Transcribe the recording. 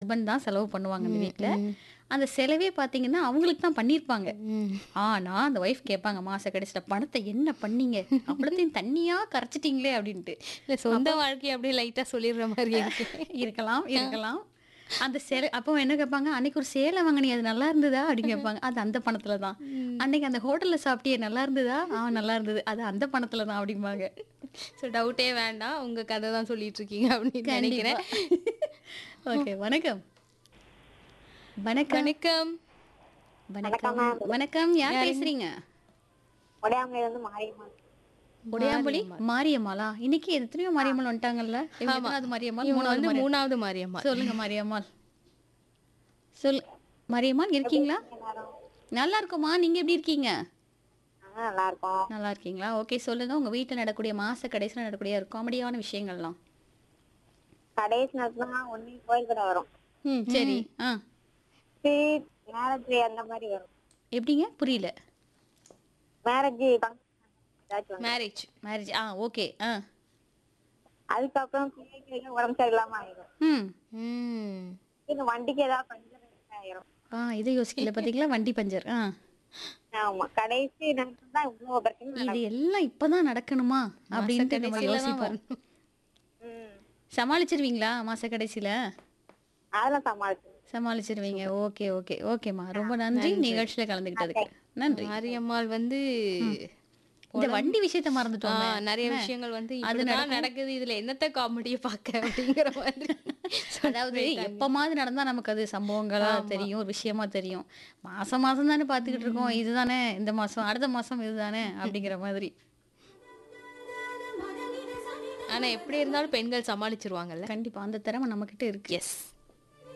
Husband தான் செலவு பண்ணுவாங்க அந்த வீட்ல அந்த செலவே பாத்தீங்கன்னா அவங்களுக்கு தான் பண்ணியிருப்பாங்க ம். ஆனா அந்த ஒய்ஃப் கேட்பாங்க மாச கடைசியில பணத்தை என்ன பண்ணீங்க அவ்வளோத்தையும் தண்ணியா கரைச்சிட்டீங்களே அப்படின்ட்டு இல்ல சொந்த வாழ்க்கை அப்படியே லைட்டா சொல்லிடுற மாதிரி இருக்கு இருக்கலாம் இருக்கலாம் அந்த சேலை அப்போ என்ன கேட்பாங்க அன்னைக்கு ஒரு சேலை வாங்கினீ அது நல்லா இருந்ததா அப்படின்னு கேட்பாங்க அது அந்த பணத்துல தான் அன்னைக்கு அந்த ஹோட்டல்ல சாப்பிட்டியே நல்லா இருந்ததா ஆ நல்லா இருந்தது அது அந்த பணத்துல தான் அப்படிம்பாங்க ஸோ டவுட்டே வேண்டாம் உங்க கதை தான் சொல்லிட்டு இருக்கீங்க அப்படின்னு நினைக்கிறேன் ஓகே வணக்கம் வணக்கம் வணக்கம் வணக்கம் வணக்கம் யார் பேசுறீங்க உடையாமலை வந்து மாரியம்மன் உடையாம்புலி மாரியம்மாளா இன்னைக்கு எத்தனையோ மாரியம்மாள் வந்துட்டாங்கல்ல இவங்க எத்தனாவது மாரியம்மாள் இவங்க மூணாவது வந்து மாரியம்மாள். மூணாவது மாரியம்மா சொல்லுங்க மாரியம்மாள் சொல் மாரியம்மாள் இருக்கீங்களா நல்லா இருக்கோமா நீங்க எப்படி இருக்கீங்க ஆ, நல்லா இருக்கும் நல்லா இருக்கீங்களா ஓகே சொல்லுங்க உங்க வீட்டுல நடக்கக்கூடிய மாச கடைசியில் நடக்கக்கூடிய ஒரு காமெடியான விஷயங்கள்லாம் கடைசி நேரத்துல ஒண்ணு கோயில் கூட வரும் ம் சரி ஆ ஸ்வீட் மேரேஜ் அந்த மாதிரி வரும் எப்படிங்க புரியல மேரேஜ் ஏதாச்சும் வரும். மேரேஜ் மேரேஜ் ஆ ஓகே ஆ அதுக்கப்புறம் பிள்ளைங்களுக்கு உடம்பு சரியில்லாம ஆயிடும் ம் ம் இந்த வண்டிக்கு ஏதாவது பஞ்சர் ஆயிரும் ஆ இதை யோசிக்கல பாத்தீங்களா வண்டி பஞ்சர் ஆ ஆமா கடைசி நேரத்துல தான் இவ்வளவு பிரச்சனை இது நடக்கும். எல்லாம் இப்பதான் நடக்கணுமா அப்படின்ட்டு நம்ம கடைசியில தான் யோசிப்போம் ம் சமாளிச்சிருவீங்களா மாச கடைசியில அதெல்லாம் சமாளிச்சு சமாளிச்சிருவீங்க ஓகே ஓகே ஓகேம்மா ரொம்ப நன்றி நிகழ்ச்சியில கலந்துக்கிட்டதுக்கு நன்றி மாரியம்மாள் வந்து இந்த வண்டி விஷயத்த ஆ, மறந்துட்டோம் நிறைய விஷயங்கள் வந்து இப்படிதான் நடக்குது இதுல என்னத்த காமெடியை பார்க்க அப்படிங்கிற மாதிரி அதாவது எப்பமாவது நடந்தா நமக்கு அது சம்பவங்களா தெரியும் ஒரு விஷயமா தெரியும் மாசம் மாசம் தானே பாத்துக்கிட்டு இருக்கோம் இதுதானே இந்த மாசம் அடுத்த மாசம் இதுதானே அப்படிங்கிற மாதிரி ஆனா எப்படி இருந்தாலும் பெண்கள் சமாளிச்சிருவாங்கல்ல கண்டிப்பா அந்த திறமை நம்ம கிட்ட இருக்கு எஸ்